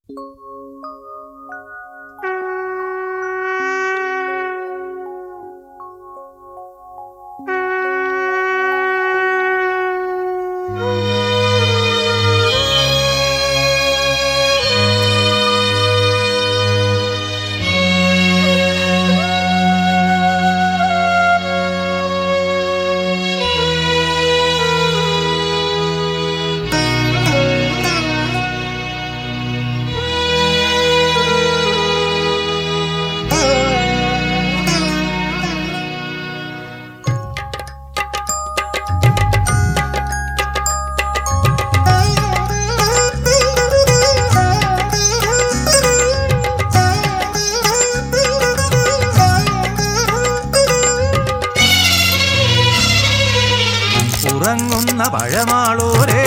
ഉറങ്ങുന്ന പഴമാളോരേ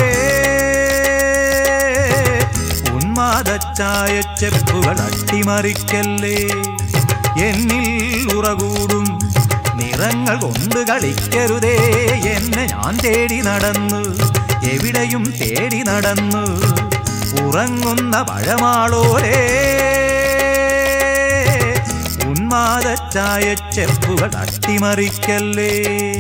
ഉന്മാദച്ചായ ചെപ്പുകൾ അട്ടിമറിക്കല്ലേ എന്നിൽ ഉറകൂടും നിറങ്ങൾ കൊണ്ട് കളിക്കരുതേ എന്നെ ഞാൻ തേടി നടന്നു എവിടെയും തേടി നടന്നു ഉറങ്ങുന്ന പഴമാളോരേ ഉന്മാദച്ചായ ചെപ്പുകൾ അട്ടിമറിക്കല്ലേ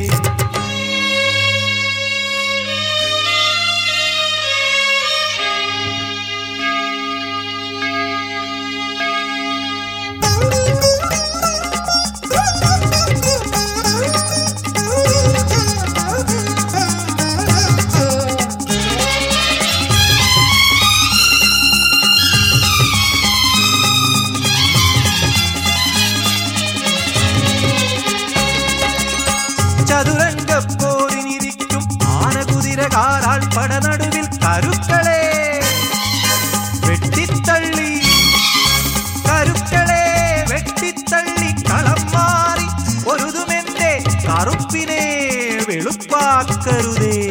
ചതുരംഗപ്പോരിനിരിക്കും ആനകുതിര കാലാൾ പടനടുവിൽ കരുക്കളെ വെട്ടിത്തള്ളി കരുക്കളെ വെട്ടിത്തള്ളി കളം മാറി ഒരുതുമെന്റെ കറുപ്പിനെ വെളുപ്പാക്കരുതേ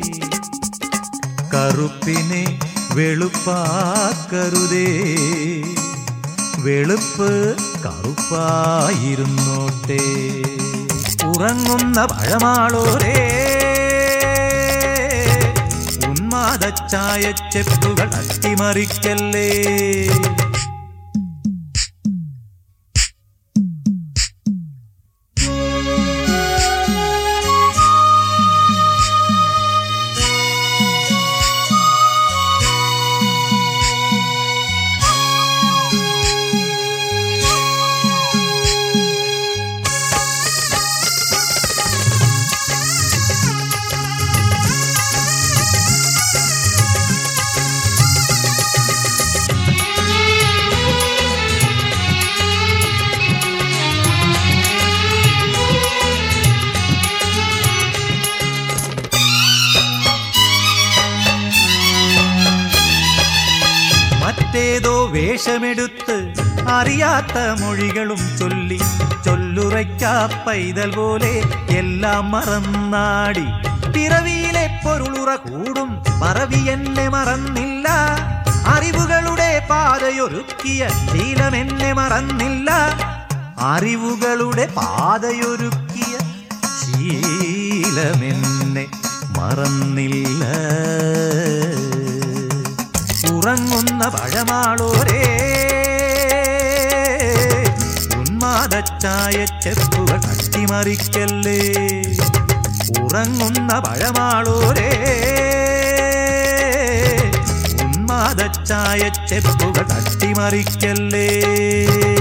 കറുപ്പിനെ വെളുപ്പാക്കരുതേ വെളുപ്പ് കറുപ്പായിരുന്നോട്ടെ ഉറങ്ങുന്ന പഴമാളോരേ ഉന്മാദച്ചായ ചെപ്പുകൾ അട്ടിമറിക്കല്ലേ മറ്റേതോ വേഷമെടുത്ത് അറിയാത്ത മൊഴികളും ചൊല്ലി ചൊല്ലുറയ്ക്കാ പൈതൽ പോലെ എല്ലാം മറന്നാടി പിറവിയിലെ പൊരുളുറ കൂടും മറവി എന്നെ മറന്നില്ല അറിവുകളുടെ പാതയൊരുക്കിയ ശീലം എന്നെ മറന്നില്ല അറിവുകളുടെ പാതയൊരുക്കിയ ശീലമെന്നെ മറന്നില്ല ഉറങ്ങുന്ന പഴമാളോരേ ഉന്മാദച്ചായ ചെപ്പുകൾ അട്ടിമറിക്കല്ലേ ഉറങ്ങുന്ന പഴമാളോരേ ഉന്മാദച്ചായ ചെപ്പുകൾ അട്ടിമറിക്കല്ലേ